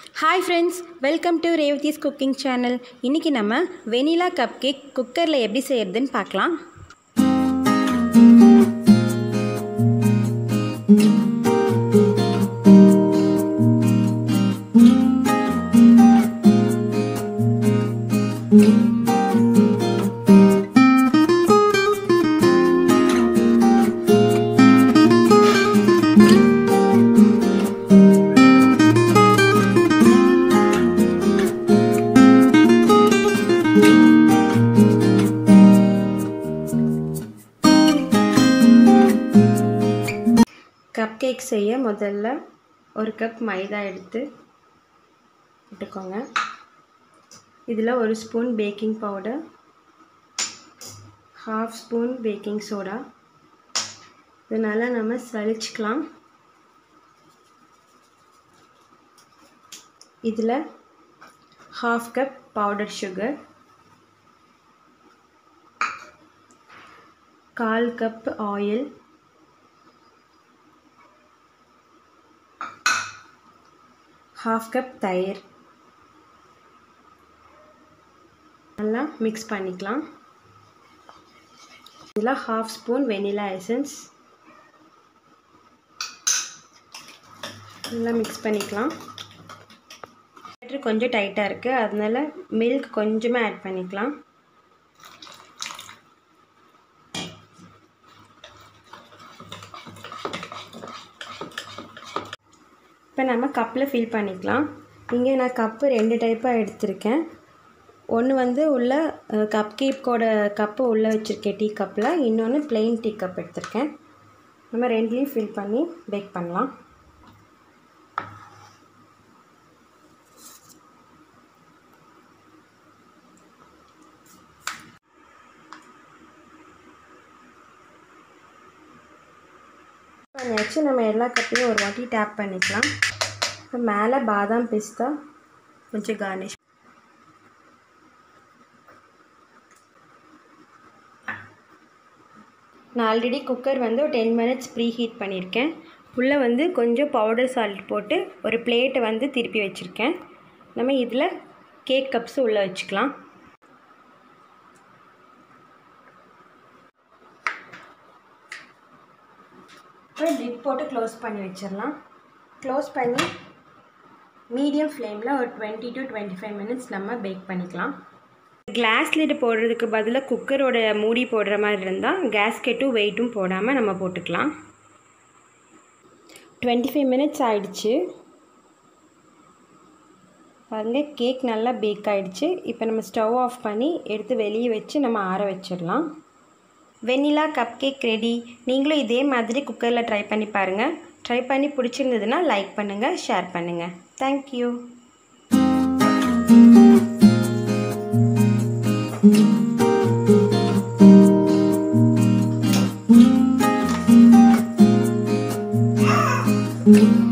Hi friends welcome to Revathi's cooking channel இன்றைக்கி நம்ம vanilla cup cake குக்கரில் எப்படி செய்கிறதுன்னு பார்க்கலாம் கப் கேக் செய்ய முதல்ல ஒரு கப் மைதா எடுத்து விட்டுக்கோங்க இதில் ஒரு spoon baking powder half spoon baking soda இதனால் நம்ம சளிச்சிக்கலாம் இதில் ஹாஃப் கப் பவுடர் சுகர் கால் கப் ஆயில் ஹாஃப் கப் தயிர் நல்லா மிக்ஸ் பண்ணிக்கலாம் இதில் ஹாஃப் ஸ்பூன் வெனிலா எசன்ஸ் நல்லா மிக்ஸ் பண்ணிக்கலாம் பேட்டர் கொஞ்சம் டைட்டாக இருக்குது அதனால மில்க் கொஞ்சமாக ஆட் பண்ணிக்கலாம் இப்போ நம்ம கப்பில் ஃபில் பண்ணிக்கலாம் இங்கே நான் கப்பு ரெண்டு டைப்பாக எடுத்திருக்கேன் ஒன்று வந்து உள்ள கப் கேக்கோட கப்பு உள்ளே வச்சுருக்கேன் டீ கப்பில் இன்னொன்று பிளெயின் டீ கப் எடுத்திருக்கேன் நம்ம ரெண்டுலேயும் ஃபில் பண்ணி பேக் பண்ணலாம் பண்ணியாச்சு நம்ம எல்லா கப்பையும் ஒரு வாட்டி டேப் பண்ணிக்கலாம் இப்போ மேலே பாதாம் பிஸ்தா கொஞ்சம் கார்னிஷ் நான் ஆல்ரெடி குக்கர் வந்து ஒரு டென் மினிட்ஸ் ப்ரீ ஹீட் பண்ணியிருக்கேன் உள்ளே வந்து கொஞ்சம் பவுடர் சால்ட் போட்டு ஒரு பிளேட்டை வந்து திருப்பி வச்சுருக்கேன் நம்ம இதில் கேக் கப்ஸ் உள்ளே வச்சுக்கலாம் இப்போ லிட் போட்டு க்ளோஸ் பண்ணி வச்சிடலாம் க்ளோஸ் பண்ணி மீடியம் ஃப்ளேமில் ஒரு twenty to twenty five minutes நம்ம பேக் பண்ணிக்கலாம் கிளாஸ் லிட் போடுறதுக்கு பதிலாக குக்கரோட மூடி போடுற மாதிரி இருந்தால் கேஸ்கெட்டும் வெயிட்டும் போடாமல் நம்ம போட்டுக்கலாம் டுவெண்ட்டி ஃபைவ் மினிட்ஸ் ஆயிடுச்சு பாருங்கள் கேக் நல்லா பேக் ஆகிடுச்சு இப்போ நம்ம ஸ்டவ் ஆஃப் பண்ணி எடுத்து வெளியே வச்சு நம்ம ஆற வச்சிடலாம் வெண்ணிலா கப் கேக் ரெடி நீங்களும் இதே மாதிரி குக்கரில் ட்ரை பண்ணி பாருங்கள் ட்ரை பண்ணி பிடிச்சிருந்ததுன்னா லைக் பண்ணுங்கள் ஷேர் பண்ணுங்கள் தேங்க்யூ Thank you.